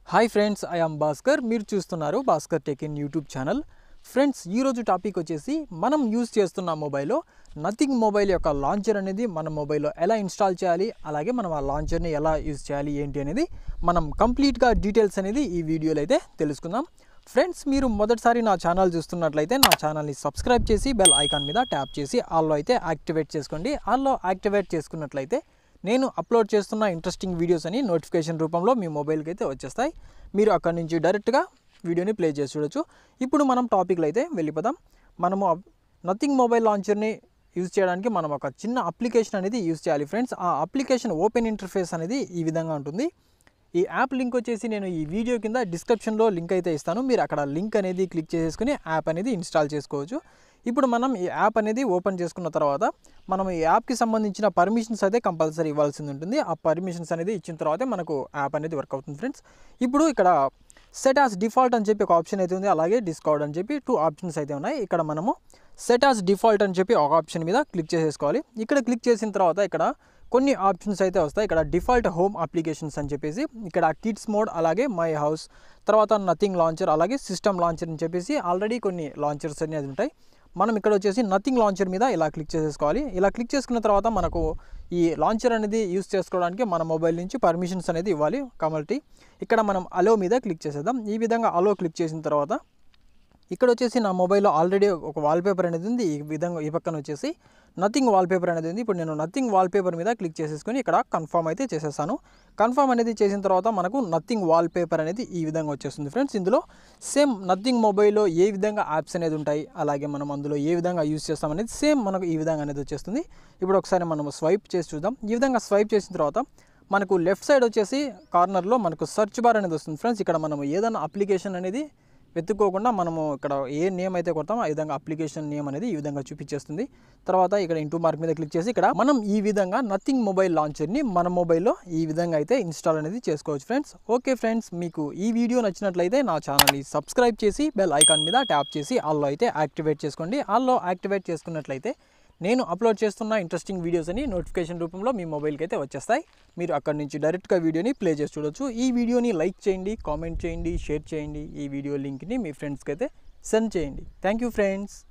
hi friends I am Bhaskar మీరు చూస్తున్నారు Bhaskar tech in YouTube channel friends ఈరోజు టాపిక్ వచ్చేసి మనం యూజ్ చేస్తున్న మొబైల్లో నథింగ్ మొబైల్ యొక్క లాంచర్ అనేది మన మొబైల్లో ఎలా ఇన్స్టాల్ చేయాలి అలాగే మనం ఆ లాంచర్ని ఎలా యూజ్ చేయాలి ఏంటి అనేది మనం కంప్లీట్గా డీటెయిల్స్ అనేది ఈ వీడియోలో అయితే తెలుసుకుందాం ఫ్రెండ్స్ మీరు మొదటిసారి నా ఛానల్ చూస్తున్నట్లయితే నా ఛానల్ని సబ్స్క్రైబ్ చేసి బెల్ ఐకాన్ మీద ట్యాప్ చేసి ఆల్లో అయితే యాక్టివేట్ చేసుకోండి ఆల్లో యాక్టివేట్ చేసుకున్నట్లయితే నేను అప్లోడ్ చేస్తున్న ఇంట్రెస్టింగ్ వీడియోస్ అని నోటిఫికేషన్ రూపంలో మీ మొబైల్కి అయితే వచ్చేస్తాయి మీరు అక్కడి నుంచి డైరెక్ట్గా వీడియోని ప్లే చేసి చూడొచ్చు ఇప్పుడు మనం టాపిక్లో అయితే వెళ్ళిపోదాం మనము నథింగ్ మొబైల్ లాంచర్ని యూజ్ చేయడానికి మనం ఒక చిన్న అప్లికేషన్ అనేది యూజ్ చేయాలి ఫ్రెండ్స్ ఆ అప్లికేషన్ ఓపెన్ ఇంటర్ఫేస్ అనేది ఈ విధంగా ఉంటుంది ఈ యాప్ లింక్ వచ్చేసి నేను ఈ వీడియో కింద డిస్క్రిప్షన్లో లింక్ అయితే ఇస్తాను మీరు అక్కడ లింక్ అనేది క్లిక్ చేసేసుకుని యాప్ అనేది ఇన్స్టాల్ చేసుకోవచ్చు ఇప్పుడు మనం ఈ యాప్ అనేది ఓపెన్ చేసుకున్న తర్వాత మనం ఈ యాప్కి సంబంధించిన పర్మిషన్స్ అయితే కంపల్సరీ ఇవ్వాల్సింది ఉంటుంది ఆ పర్మిషన్స్ అనేది ఇచ్చిన తర్వాతే మనకు యాప్ అనేది వర్క్ అవుతుంది ఫ్రెండ్స్ ఇప్పుడు ఇక్కడ సెట్ యాస్ డిఫాల్ట్ అని చెప్పి ఒక ఆప్షన్ అయితే ఉంది అలాగే డిస్కౌంట్ అని చెప్పి టూ ఆప్షన్స్ అయితే ఉన్నాయి ఇక్కడ మనము సెట్ యాస్ డిఫాల్ట్ అని చెప్పి ఒక ఆప్షన్ మీద క్లిక్ చేసేసుకోవాలి ఇక్కడ క్లిక్ చేసిన తర్వాత ఇక్కడ కొన్ని ఆప్షన్స్ అయితే వస్తాయి ఇక్కడ డిఫాల్ట్ హోమ్ అప్లికేషన్స్ అని చెప్పేసి ఇక్కడ కిడ్స్ మోడ్ అలాగే మై హౌస్ తర్వాత నథింగ్ లాంచర్ అలాగే సిస్టమ్ లాంచర్ అని చెప్పేసి ఆల్రెడీ కొన్ని లాంచర్స్ అనేది ఉంటాయి మనం ఇక్కడ వచ్చేసి నథింగ్ లాంచర్ మీద ఇలా క్లిక్ చేసేసుకోవాలి ఇలా క్లిక్ చేసుకున్న తర్వాత మనకు ఈ లాంచర్ అనేది యూస్ చేసుకోవడానికి మన మొబైల్ నుంచి పర్మిషన్స్ అనేది ఇవ్వాలి కాబట్టి ఇక్కడ మనం అలో మీద క్లిక్ చేసేద్దాం ఈ విధంగా అలో క్లిక్ చేసిన తర్వాత ఇక్కడ వచ్చేసి నా మొబైల్లో ఆల్రెడీ ఒక వాల్పేపర్ అనేది ఉంది ఈ విధంగా ఈ పక్కన వచ్చేసి నథింగ్ వాల్పేపర్ అనేది ఉంది ఇప్పుడు నేను నథింగ్ వాల్పేపర్ మీద క్లిక్ చేసేసుకొని ఇక్కడ కన్ఫర్మ్ అయితే చేసేసాను కన్ఫర్మ్ అనేది చేసిన తర్వాత మనకు నథింగ్ వాల్పేపర్ అనేది ఈ విధంగా వచ్చేస్తుంది ఫ్రెండ్స్ ఇందులో సేమ్ నథింగ్ మొబైల్లో ఏ విధంగా యాప్స్ అనేది ఉంటాయి అలాగే మనం అందులో ఏ విధంగా యూస్ చేస్తాం అనేది సేమ్ మనకు ఈ విధంగా అనేది వచ్చేస్తుంది ఇప్పుడు ఒకసారి మనం స్వైప్ చేసి చూద్దాం ఈ విధంగా స్వైప్ చేసిన తర్వాత మనకు లెఫ్ట్ సైడ్ వచ్చేసి కార్నర్లో మనకు సర్చ్ బార్ అనేది వస్తుంది ఫ్రెండ్స్ ఇక్కడ మనం ఏదైనా అప్లికేషన్ అనేది వెతుక్కోకుండా మనము ఇక్కడ ఏ నేమ్ అయితే కొడతామో ఆ విధంగా అప్లికేషన్ నేమ్ అనేది ఈ విధంగా చూపించేస్తుంది తర్వాత ఇక్కడ ఇంటూ మార్క్ మీద క్లిక్ చేసి ఇక్కడ మనం ఈ విధంగా నథింగ్ మొబైల్ లాంచర్ని మన మొబైల్లో ఈ విధంగా అయితే ఇన్స్టాల్ అనేది చేసుకోవచ్చు ఫ్రెండ్స్ ఓకే ఫ్రెండ్స్ మీకు ఈ వీడియో నచ్చినట్లయితే నా ఛానల్ని సబ్స్క్రైబ్ చేసి బెల్ ఐకాన్ మీద ట్యాప్ చేసి ఆల్లో అయితే యాక్టివేట్ చేసుకోండి ఆల్లో యాక్టివేట్ చేసుకున్నట్లయితే నేను అప్లోడ్ చేస్తున్న ఇంట్రెస్టింగ్ వీడియోస్ అని నోటిఫికేషన్ రూపంలో మీ మొబైల్కి అయితే వచ్చేస్తాయి మీరు అక్కడి నుంచి డైరెక్ట్గా వీడియోని ప్లే చేసి చూడొచ్చు ఈ వీడియోని లైక్ చేయండి కామెంట్ చేయండి షేర్ చేయండి ఈ వీడియో లింక్ని మీ ఫ్రెండ్స్కి అయితే సెండ్ చేయండి థ్యాంక్ యూ ఫ్రెండ్స్